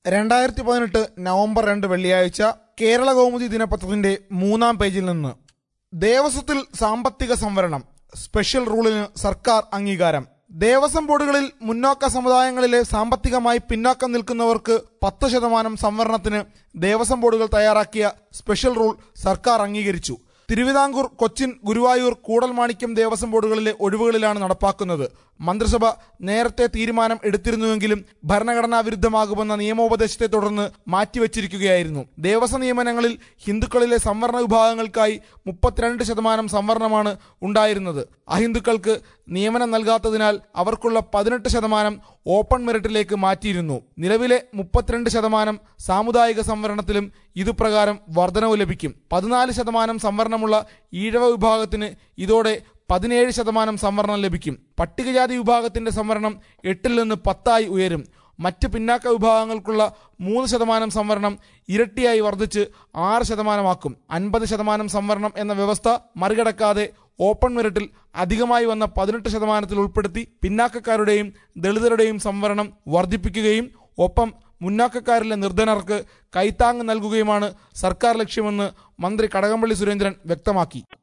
രണ്ടായിരത്തി പതിനെട്ട് നവംബർ രണ്ട് വെള്ളിയാഴ്ച കേരള കൗമുദി ദിനപത്രത്തിന്റെ മൂന്നാം പേജിൽ നിന്ന് ദേവസ്വത്തിൽ സാമ്പത്തിക സംവരണം സ്പെഷ്യൽ റൂളിന് സർക്കാർ അംഗീകാരം ദേവസ്വം ബോർഡുകളിൽ മുന്നോക്ക സമുദായങ്ങളിലെ സാമ്പത്തികമായി പിന്നാക്കം നിൽക്കുന്നവർക്ക് പത്ത് ശതമാനം സംവരണത്തിന് ദേവസ്വം ബോർഡുകൾ തയ്യാറാക്കിയ സ്പെഷ്യൽ റൂൾ സർക്കാർ അംഗീകരിച്ചു തിരുവിതാംകൂർ കൊച്ചിൻ ഗുരുവായൂർ കൂടൽമാണിക്യം ദേവസ്വം ബോർഡുകളിലെ ഒഴിവുകളിലാണ് നടപ്പാക്കുന്നത് മന്ത്രിസഭ നേരത്തെ തീരുമാനം എടുത്തിരുന്നുവെങ്കിലും ഭരണഘടനാ വിരുദ്ധമാകുമെന്ന നിയമോപദേശത്തെ തുടർന്ന് മാറ്റിവെച്ചിരിക്കുകയായിരുന്നു ദേവസ്വം നിയമനങ്ങളിൽ ഹിന്ദുക്കളിലെ സംവരണ വിഭാഗങ്ങൾക്കായി മുപ്പത്തിരണ്ട് ശതമാനം സംവരണമാണ് ഉണ്ടായിരുന്നത് അഹിന്ദുക്കൾക്ക് നിയമനം നൽകാത്തതിനാൽ അവർക്കുള്ള പതിനെട്ട് ശതമാനം ഓപ്പൺ മെറിറ്റിലേക്ക് മാറ്റിയിരുന്നു നിലവിലെ മുപ്പത്തിരണ്ട് ശതമാനം സാമുദായിക സംവരണത്തിലും ഇതുപ്രകാരം വർധനവ് ലഭിക്കും പതിനാല് ശതമാനം സംവരണമുള്ള ഈഴവ വിഭാഗത്തിന് ഇതോടെ പതിനേഴ് ശതമാനം സംവരണം ലഭിക്കും പട്ടികജാതി വിഭാഗത്തിന്റെ സംവരണം എട്ടിൽ നിന്ന് പത്തായി ഉയരും മറ്റ് പിന്നാക്ക വിഭാഗങ്ങൾക്കുള്ള മൂന്ന് ശതമാനം സംവരണം ഇരട്ടിയായി വർദ്ധിച്ച് ആറ് ശതമാനമാക്കും അൻപത് ശതമാനം സംവരണം എന്ന വ്യവസ്ഥ മറികടക്കാതെ ഓപ്പൺ മെറിറ്റിൽ അധികമായി വന്ന പതിനെട്ട് ശതമാനത്തിൽ ഉൾപ്പെടുത്തി പിന്നാക്കക്കാരുടെയും ദളിതരുടെയും സംവരണം വർദ്ധിപ്പിക്കുകയും ഒപ്പം മുന്നാക്കക്കാരിലെ നിർധനർക്ക് കൈത്താങ് നൽകുകയുമാണ് സർക്കാർ ലക്ഷ്യമെന്ന് മന്ത്രി കടകംപള്ളി സുരേന്ദ്രൻ വ്യക്തമാക്കി